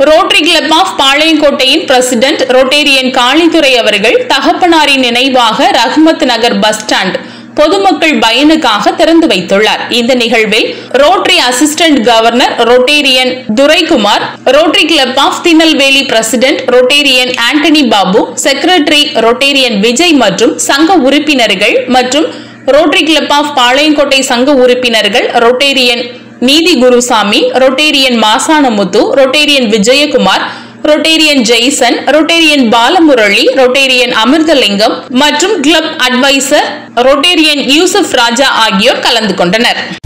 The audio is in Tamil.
ரோட்டரி கிளப் ஆஃப் பாளையங்கோட்டையின் பிரசிடென்ட் ரோட்டேரியன் காளித்துறை அவர்கள் தகப்பனாரின் நினைவாக ரஹ்மத் நகர் பஸ் ஸ்டாண்ட் பொதுமக்கள் பயனுக்காக திறந்து வைத்துள்ளார் இந்த நிகழ்வில் Rotary assistant governor Rotarian Duraikumar Rotary Club of Tirunelveli president Rotarian Antony Babu secretary Rotarian Vijay மற்றும் சங்க உறுப்பினர்கள் மற்றும் ரோட்டரி கிளப் ஆஃப் பாளையங்கோட்டை சங்க உறுப்பினர்கள் Rotarian Neethi Gurusamy Rotarian Masanamuthu Rotarian Vijayakumar Rotarian Jason Rotarian Balamurali Rotarian Amirthalingam மற்றும் club advisor Rotarian Yusuf Raja ஆகியோர் கலந்து கொண்டனர்